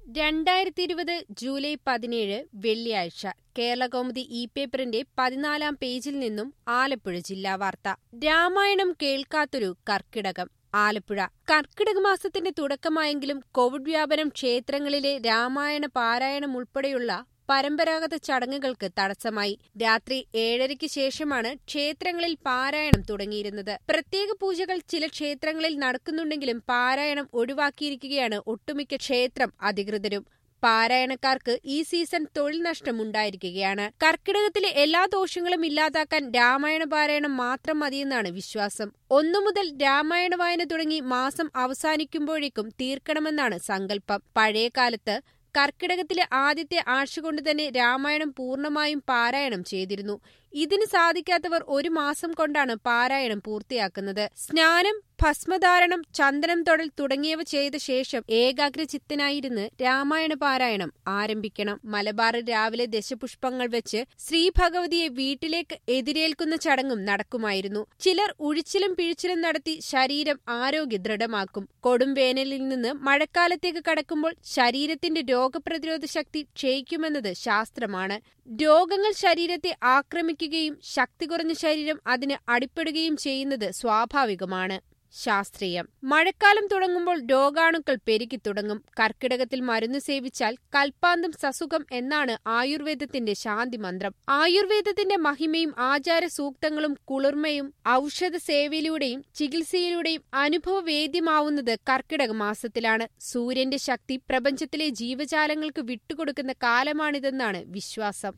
രണ്ടായിരത്തി ഇരുപത് ജൂലൈ പതിനേഴ് വെള്ളിയാഴ്ച കേരളകൗമുദി ഇ പേപ്പറിന്റെ പതിനാലാം പേജിൽ നിന്നും ആലപ്പുഴ ജില്ലാ വാർത്ത രാമായണം കേൾക്കാത്തൊരു കർക്കിടകം ആലപ്പുഴ കർക്കിടക മാസത്തിന്റെ തുടക്കമായെങ്കിലും കോവിഡ് വ്യാപനം ക്ഷേത്രങ്ങളിലെ രാമായണ പാരായണം ഉൾപ്പെടെയുള്ള പരമ്പരാഗത ചടങ്ങുകൾക്ക് തടസ്സമായി രാത്രി ഏഴരയ്ക്ക് ശേഷമാണ് ക്ഷേത്രങ്ങളിൽ പാരായണം തുടങ്ങിയിരുന്നത് പ്രത്യേക പൂജകൾ ചില ക്ഷേത്രങ്ങളിൽ നടക്കുന്നുണ്ടെങ്കിലും പാരായണം ഒഴിവാക്കിയിരിക്കുകയാണ് ഒട്ടുമിക്ക ക്ഷേത്രം അധികൃതരും പാരായണക്കാർക്ക് ഈ സീസൺ തൊഴിൽ നഷ്ടമുണ്ടായിരിക്കുകയാണ് കർക്കിടകത്തിലെ എല്ലാ ദോഷങ്ങളും ഇല്ലാതാക്കാൻ രാമായണ പാരായണം മാത്രം മതിയെന്നാണ് വിശ്വാസം ഒന്നു മുതൽ രാമായണ വായന തുടങ്ങി മാസം അവസാനിക്കുമ്പോഴേക്കും തീർക്കണമെന്നാണ് സങ്കല്പം പഴയ കാലത്ത് കർക്കിടകത്തിലെ ആദ്യത്തെ ആഴ്ച കൊണ്ട് തന്നെ രാമായണം പൂർണ്ണമായും പാരായണം ചെയ്തിരുന്നു ഇതിന് സാധിക്കാത്തവർ ഒരു മാസം കൊണ്ടാണ് പാരായണം പൂർത്തിയാക്കുന്നത് സ്നാനം ഭസ്മധാരണം ചന്ദനം തൊടൽ തുടങ്ങിയവ ചെയ്ത ശേഷം ഏകാഗ്രചിത്തനായിരുന്ന് രാമായണ പാരായണം ആരംഭിക്കണം മലബാറിൽ രാവിലെ ദശപുഷ്പങ്ങൾ വെച്ച് ശ്രീ ഭഗവതിയെ വീട്ടിലേക്ക് എതിരേൽക്കുന്ന ചടങ്ങും നടക്കുമായിരുന്നു ചിലർ ഉഴിച്ചിലും പിഴിച്ചിലും നടത്തി ശരീരം ആരോഗ്യ ദൃഢമാക്കും കൊടും വേനലിൽ നിന്ന് മഴക്കാലത്തേക്ക് കടക്കുമ്പോൾ ശരീരത്തിന്റെ രോഗപ്രതിരോധ ശക്തി ക്ഷയിക്കുമെന്നത് ശാസ്ത്രമാണ് രോഗങ്ങൾ ശരീരത്തെ ആക്രമിക്കുകയും ശക്തി കുറഞ്ഞ ശരീരം അതിന് അടിപ്പെടുകയും ചെയ്യുന്നത് സ്വാഭാവികമാണ് ശാസ്ത്രീയം മഴക്കാലം തുടങ്ങുമ്പോൾ രോഗാണുക്കൾ പെരുകിത്തുടങ്ങും കർക്കിടകത്തിൽ മരുന്ന് സേവിച്ചാൽ കൽപ്പാന്തം സസുഖം എന്നാണ് ആയുർവേദത്തിന്റെ ശാന്തി മന്ത്രം ആയുർവേദത്തിന്റെ മഹിമയും ആചാര സൂക്തങ്ങളും കുളിർമയും ഔഷധ സേവയിലൂടെയും ചികിത്സയിലൂടെയും അനുഭവവേദ്യമാവുന്നത് കർക്കിടക മാസത്തിലാണ് സൂര്യന്റെ ശക്തി പ്രപഞ്ചത്തിലെ ജീവജാലങ്ങൾക്ക് വിട്ടുകൊടുക്കുന്ന കാലമാണിതെന്നാണ് വിശ്വാസം